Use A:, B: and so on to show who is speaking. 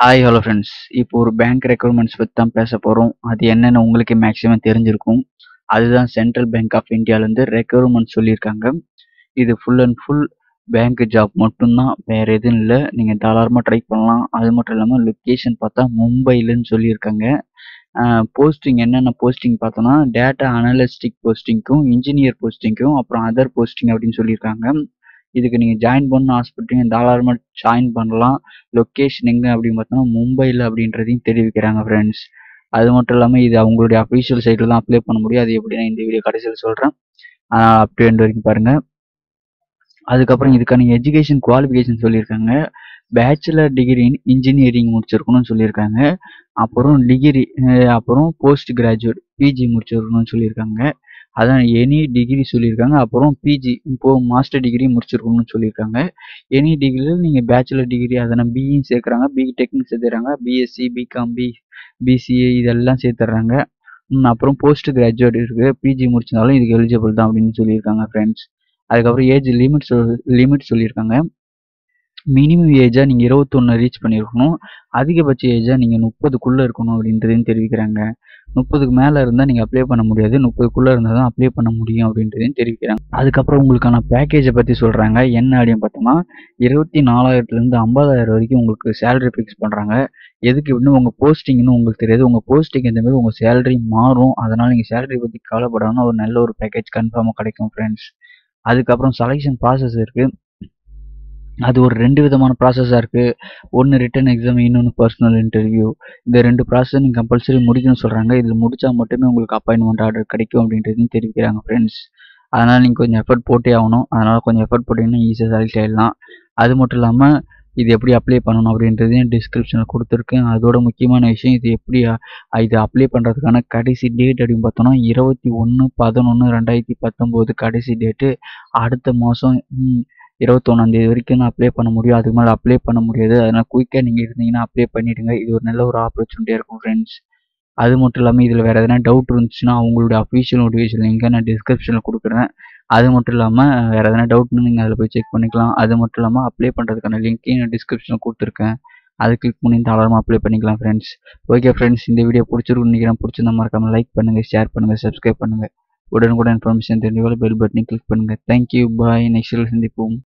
A: hi hello friends இப்போ ஒரு bank recruitments பற்றி தான் பேச போகிறோம் அது என்னென்னு உங்களுக்கே மேக்ஸிமம் தெரிஞ்சிருக்கும் அதுதான் சென்ட்ரல் பேங்க் ஆஃப் இந்தியாவிலேருந்து ரெக்ரூட்மெண்ட் சொல்லியிருக்காங்க இது full and full bank job மட்டும்தான் வேறு எதுவும் இல்லை நீங்கள் தாராளமாக ட்ரை பண்ணலாம் அது மட்டும் இல்லாமல் லொக்கேஷன் பார்த்தா மும்பைலன்னு சொல்லியிருக்காங்க போஸ்டிங் என்னென்ன போஸ்டிங் பார்த்தோன்னா டேட்டா அனலிஸ்டிக் போஸ்டிங்க்கும் இன்ஜினியர் போஸ்டிங்க்கும் அப்புறம் அதர் போஸ்டிங் அப்படின்னு சொல்லியிருக்காங்க இதுக்கு நீங்கள் ஜாயின் பண்ண ஆசைப்பட்டீங்க தாராளமாக ஜாயின் பண்ணலாம் லொக்கேஷன் எங்கே அப்படின்னு பார்த்தோன்னா மும்பையில் அப்படின்றதையும் தெரிவிக்கிறாங்க ஃப்ரெண்ட்ஸ் அது மட்டும் இல்லாமல் இது அவங்களுடைய அஃபீஷியல் சைட்டில் தான் அப்ளை பண்ண முடியும் அது எப்படி நான் இந்த வீடியோ கடைசியில் சொல்கிறேன் அப்டே வரைக்கும் பாருங்கள் அதுக்கப்புறம் இதுக்கான எஜுகேஷன் குவாலிஃபிகேஷன் சொல்லியிருக்காங்க பேச்சுலர் டிகிரி இன் இன்ஜினியரிங் முடிச்சிருக்கணும்னு சொல்லியிருக்காங்க அப்புறம் டிகிரி அப்புறம் போஸ்ட் கிராஜுவேட் பிஜி முடிச்சிருக்கணும்னு சொல்லியிருக்காங்க அதான் எனி டிகிரி சொல்லியிருக்காங்க அப்புறம் பிஜி இப்போது மாஸ்டர் டிகிரி முடிச்சிருக்கணும்னு சொல்லியிருக்காங்க எனி டிகிரியில் நீங்கள் பேச்சுலர் டிகிரி அதனால் பிஇயும் சேர்க்குறாங்க பி டெக்னிக் சேர்த்துறாங்க பிஎஸ்சி பிகாம் பி பிசிஏ இதெல்லாம் சேர்த்துறாங்க அப்புறம் போஸ்ட் கிராஜுவேட் இருக்குது பிஜி முடிச்சிருந்தாலும் இதுக்கு எலிஜிபிள் தான் அப்படின்னு சொல்லியிருக்காங்க ஃப்ரெண்ட்ஸ் அதுக்கப்புறம் ஏஜ் லிமிட் சொல் லிமிட் சொல்லியிருக்காங்க மினிமம் ஏஜாக நீங்கள் இருபத்தொன்று ரீச் பண்ணியிருக்கணும் அதிகபட்ச ஏஜாக நீங்கள் முப்பதுக்குள்ளே இருக்கணும் அப்படின்றதையும் தெரிவிக்கிறாங்க முப்பதுக்கு மேலே இருந்தால் நீங்கள் அப்ளை பண்ண முடியாது முப்பதுக்குள்ளே இருந்தால் தான் அப்ளை பண்ண முடியும் அப்படின்றதையும் தெரிவிக்கிறாங்க அதுக்கப்புறம் உங்களுக்கான பேக்கேஜை பற்றி சொல்கிறாங்க என்ன அப்படின்னு பார்த்தோம்னா இருபத்தி நாலாயிரத்துலேருந்து ஐம்பதாயிரம் வரைக்கும் உங்களுக்கு சேலரி ஃபிக்ஸ் பண்ணுறாங்க எதுக்கு இப்படின்னு உங்கள் போஸ்டிங்னு உங்களுக்கு தெரியாது உங்கள் போஸ்டிங் இந்த மாதிரி உங்கள் சேலரி மாறும் அதனால் நீங்கள் சேலரி பற்றி கவலைப்படாமல் ஒரு நல்ல ஒரு பேக்கேஜ் கன்ஃபார்மாக கிடைக்கும் ஃப்ரெண்ட்ஸ் அதுக்கப்புறம் செலெக்ஷன் ப்ராசஸ் இருக்குது அது ஒரு ரெண்டு விதமான ப்ராசஸாக இருக்குது ஒன்று ரிட்டன் எக்ஸாம் இன்னொன்று பர்சனல் இன்டர்வியூ இந்த ரெண்டு ப்ராசஸ் நீங்கள் கம்பல்சரி முடிக்கணும்னு சொல்கிறாங்க இதில் முடித்தா மட்டுமே உங்களுக்கு அப்பாயின்மெண்ட் ஆர்டர் கிடைக்கும் அப்படின்றதையும் தெரிவிக்கிறாங்க ஃப்ரெண்ட்ஸ் அதனால் நீங்கள் கொஞ்சம் எஃபர்ட் போட்டே ஆகணும் அதனால் கொஞ்சம் எஃபர்ட் போட்டிங்கன்னா ஈஸியாக செலக்ட் ஆகிடலாம் அது மட்டும் இல்லாமல் இது எப்படி அப்ளை பண்ணணும் அப்படின்றதையும் டிஸ்கிரிப்ஷனில் கொடுத்துருக்கேன் அதோட முக்கியமான விஷயம் இது எப்படி இது அப்ளை பண்ணுறதுக்கான கடைசி டேட் அப்படின்னு பார்த்தோன்னா இருபத்தி ஒன்று பதினொன்று ரெண்டாயிரத்தி பத்தொம்போது கடைசி டேட்டு அடுத்த மாதம் இருபத்தொன்னாந்தேதி வரைக்கும் தான் அப்ளை பண்ண முடியும் அதுக்கு மேலே அப்ளை பண்ண முடியாது அதனால் குயிக்காக நீங்கள் இருந்தீங்கன்னா அப்ளை பண்ணிவிடுங்க இது ஒரு நல்ல ஒரு ஆப்பர்ச்சுனிட்டியாக இருக்கும் ஃப்ரெண்ட்ஸ் அது மட்டும் இல்லாமல் இதில் வேறு எதனா டவுட் இருந்துச்சுன்னா அவங்களோட அஃபீஷியல் நோட்டிஃபிகேஷன் லிங்கை நான் டிஸ்கிரிப்ஷனில் கொடுக்குறேன் அது மட்டும் இல்லாமல் வேறு எதனா டவுட்னு நீங்கள் அதில் போய் செக் பண்ணிக்கலாம் அது மட்டும் இல்லாமல் அப்ளை பண்ணுறதுக்கான லிங்க்கையும் நான் டிஸ்கிரிப்ஷனில் கொடுத்துருக்கேன் அது கிளிக் பண்ணி தாராளமாக அப்ளை பண்ணிக்கலாம் ஃப்ரெண்ட்ஸ் ஓகே ஃப்ரெண்ட்ஸ் இந்த வீடியோ பிடிச்சிருக்குன்னு நினைக்கிறேன் பிடிச்சிருந்தா மறக்காமல் லைக் பண்ணுங்கள் ஷேர் பண்ணுங்கள் சப்ஸ்கிரைப் பண்ணுங்கள் உடனுக்குடன் இன்ஃபர்மேஷன் தெரிஞ்சவரை பெல் பட்டனை கிளிக் பண்ணுங்கள் தேங்க்யூ பாய் நெக்ஸ்ட் சந்திப்போம்